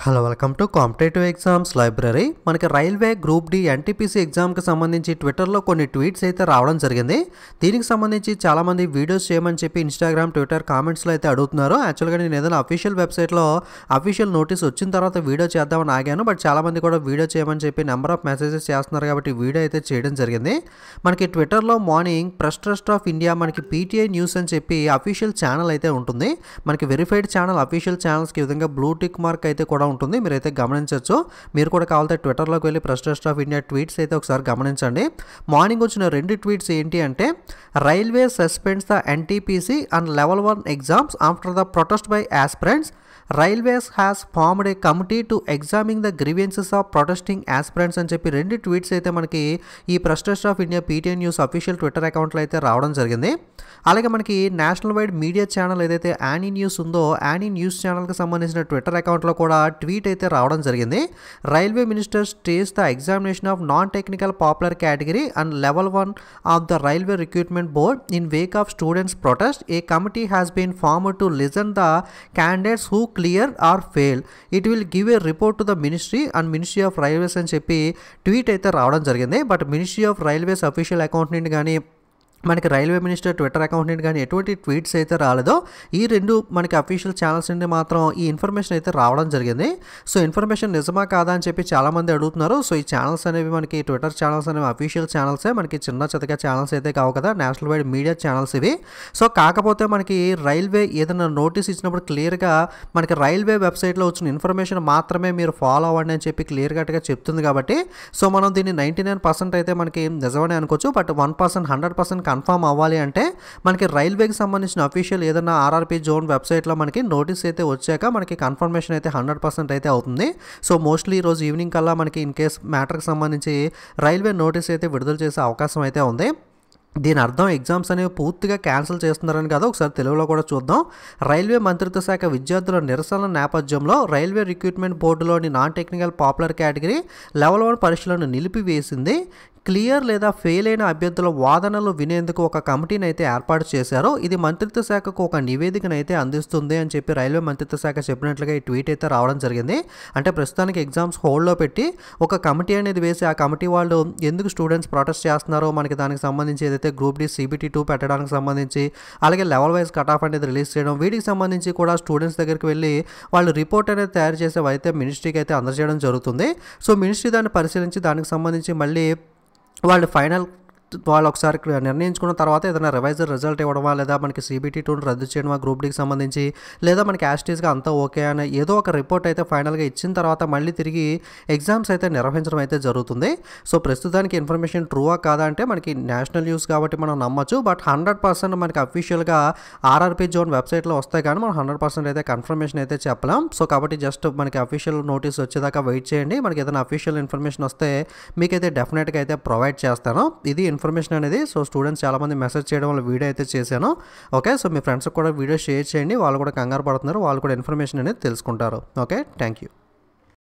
hello welcome to competitive exams library మనకి railway group D NTPC ఎగ్జామ్కి సంబంధించి ట్విట్టర్లో కొన్ని ట్వీట్స్ అయితే రావడం జరిగింది దీనికి సంబంధించి చాలామంది వీడియోస్ చేయమని చెప్పి ఇన్స్టాగ్రామ్ ట్విట్టర్ కామెంట్స్లో అయితే అడుగుతున్నారు యాక్చువల్గా నేను ఏదైనా అఫీషియల్ వెబ్సైట్లో అఫీషియల్ నోటీస్ వచ్చిన తర్వాత వీడియో చేద్దామని ఆగాను బట్ చాలామంది కూడా వీడియో చేయమని చెప్పి నెంబర్ ఆఫ్ మెసేజెస్ చేస్తున్నారు కాబట్టి వీడియో అయితే చేయడం జరిగింది మనకి ట్విట్టర్లో morning press trust of India మనకి పీటీఐ న్యూస్ అని చెప్పి అఫీషియల్ ఛానల్ అయితే ఉంటుంది మనకి వెరిఫైడ్ ఛానల్ అఫీషియల్ ఛానల్స్కి ఈ విధంగా బ్లూ టిక్ మార్క్ అయితే కూడా ఉంటుంది మీరైతే గమనించవచ్చు మీరు కూడా కావాలంటే ట్విట్టర్లోకి వెళ్ళి press trust of India tweets అయితే ఒకసారి గమనించండి మార్నింగ్ వచ్చిన రెండు ట్వీట్స్ ఏంటి అంటే railway suspends the NTPC and level one exams after the protest by aspirants railways has formed a committee to examining the grievances of protesting aspirants అని చెప్పి రెండు ట్వీట్స్ అయితే మనకి ఈ press trust of India PTI news official Twitter అకౌంట్లో అయితే రావడం జరిగింది అలాగే మనకి నేషనల్ వైడ్ మీడియా ఛానల్ ఏదైతే యానీ న్యూస్ ఉందో యానీ న్యూస్ ఛానల్కి సంబంధించిన ట్విట్టర్ అకౌంట్లో కూడా ట్వీట్ అయితే రావడం జరిగింది railway minister stays the examination of non technical popular category and level one of the railway recruitment board in wake of students protest a committee has been formed to listen the candidates who clear or fail it will give a report to the ministry and ministry of railways అని చెప్పి tweet అయితే రావడం జరిగింది but ministry of railways official account నుండి కానీ మనకి railway minister Twitter account నుండి కానీ ఎటువంటి ట్వీట్స్ అయితే రాలేదో ఈ రెండు మనకి అఫీషియల్ ఛానల్స్ నుండి మాత్రం ఈ ఇన్ఫర్మేషన్ అయితే రావడం జరిగింది సో ఇన్ఫర్మేషన్ నిజమా కాదా అని చెప్పి చాలామంది అడుగుతున్నారు సో ఈ ఛానల్స్ అనేవి మనకి ట్విట్టర్ ఛానల్స్ అనేవి అఫీషియల్ ఛానల్సే మనకి చిన్న చితక ఛానల్స్ అయితే కావు కదా నేషనల్ వైడ్ మీడియా ఛానల్స్ ఇవి సో కాకపోతే మనకి రైల్వే ఏదైనా నోటీస్ ఇచ్చినప్పుడు క్లియర్గా మనకి రైల్వే వెబ్సైట్లో వచ్చిన ఇన్ఫర్మేషన్ మాత్రమే మీరు ఫాలో అవ్వండి అని చెప్పి క్లియర్ కట్గా చెప్తుంది కాబట్టి సో మనం దీన్ని నైంటీ నైన్ పర్సెంట్ అయితే మనకి నిజమనే అనుకోవచ్చు but one percent hundred percent confirm అవ్వాలి అంటే మనకి రైల్వేకి సంబంధించిన అఫీషియల్ ఏదైనా ఆర్ఆర్పీ జోన్ వెబ్సైట్లో మనకి నోటీస్ అయితే వచ్చాక మనకి కన్ఫర్మేషన్ అయితే హండ్రెడ్ పర్సెంట్ అయితే అవుతుంది సో మోస్ట్లీ ఈరోజు ఈవినింగ్ కల్లా మనకి ఇన్ కేస్ మ్యాటర్కి సంబంధించి రైల్వే నోటీస్ అయితే విడుదల చేసే అవకాశం అయితే ఉంది దీని అర్థం ఎగ్జామ్స్ అనేవి పూర్తిగా క్యాన్సిల్ చేస్తున్నారని కదా ఒకసారి తెలుగులో కూడా చూద్దాం రైల్వే మంత్రిత్వ శాఖ విద్యార్థుల నిరసనల నేపథ్యంలో రైల్వే రిక్రూట్మెంట్ బోర్డులోని non technical popular category level one పరీక్షలను నిలిపివేసింది క్లియర్ లేదా ఫెయిల్ అయిన అభ్యర్థుల వాదనలు వినేందుకు ఒక కమిటీని అయితే ఏర్పాటు చేశారు ఇది మంత్రిత్వ శాఖకు ఒక నివేదికను అయితే అందిస్తుంది అని చెప్పి రైల్వే మంత్రిత్వ శాఖ చెప్పినట్లుగా ఈ ట్వీట్ అయితే రావడం జరిగింది అంటే ప్రస్తుతానికి ఎగ్జామ్స్ హోల్డ్లో పెట్టి ఒక కమిటీ అనేది వేసి ఆ కమిటీ వాళ్ళు ఎందుకు స్టూడెంట్స్ ప్రొటెస్ట్ చేస్తున్నారో మనకి దానికి సంబంధించి ఏదైతే గ్రూప్ డి సిబిటీ టూ పెట్టడానికి సంబంధించి అలాగే లెవెల్ వైజ్ కట్ ఆఫ్ అనేది రిలీజ్ చేయడం వీటికి సంబంధించి కూడా స్టూడెంట్స్ దగ్గరికి వెళ్ళి వాళ్ళు రిపోర్ట్ అనేది తయారు చేసే అయితే మినిస్ట్రీకి అయితే అందజేయడం జరుగుతుంది సో మినిస్ట్రీ దాన్ని పరిశీలించి దానికి సంబంధించి మళ్ళీ వాళ్ళు ఫైనల్ వాళ్ళు ఒకసారి నిర్ణయించుకున్న తర్వాత ఏదైనా రివైజర్ రిజల్ట్ ఇవ్వడమా లేదా మనకి సిబిటీ టూని రద్దు చేయడమా గ్రూప్ డీకి సంబంధించి లేదా మనకి యాస్టీస్గా అంతా ఓకే అని ఏదో ఒక రిపోర్ట్ అయితే ఫైనల్గా ఇచ్చిన తర్వాత మళ్ళీ తిరిగి ఎగ్జామ్స్ అయితే నిర్వహించడం అయితే జరుగుతుంది సో ప్రస్తుతానికి ఇన్ఫర్మేషన్ ట్రూవా కాదా అంటే మనకి నేషనల్ న్యూస్ కాబట్టి మనం నమ్మచ్చు బట్ హండ్రెడ్ పర్సెంట్ మనకి అఫీషియల్గా ఆర్ఆర్పీ జోన్ వెబ్సైట్లో వస్తాయి కానీ మనం హండ్రెడ్ పర్సెంట్ అయితే కన్ఫర్మేషన్ అయితే చెప్పలేం సో కాబట్టి జస్ట్ మనకి అఫీషియల్ నోటీస్ వచ్చేదాకా వెయిట్ చేయండి మనకి ఏదైనా అఫీషియల్ ఇన్ఫర్మేషన్ వస్తే మీకైతే డెఫినెట్గా అయితే ప్రొవైడ్ చేస్తాను ఇది ఇన్ఫర్మేషన్ అనేది సో స్టూడెంట్స్ చాలామంది మెసేజ్ చేయడం వల్ల వీడియో అయితే చేశాను ఓకే సో మీ ఫ్రెండ్స్కి కూడా వీడియో షేర్ చేయండి వాళ్ళు కూడా కంగారు పడుతున్నారు వాళ్ళు కూడా ఇన్ఫర్మేషన్ అనేది తెలుసుకుంటారు ఓకే థ్యాంక్ యూ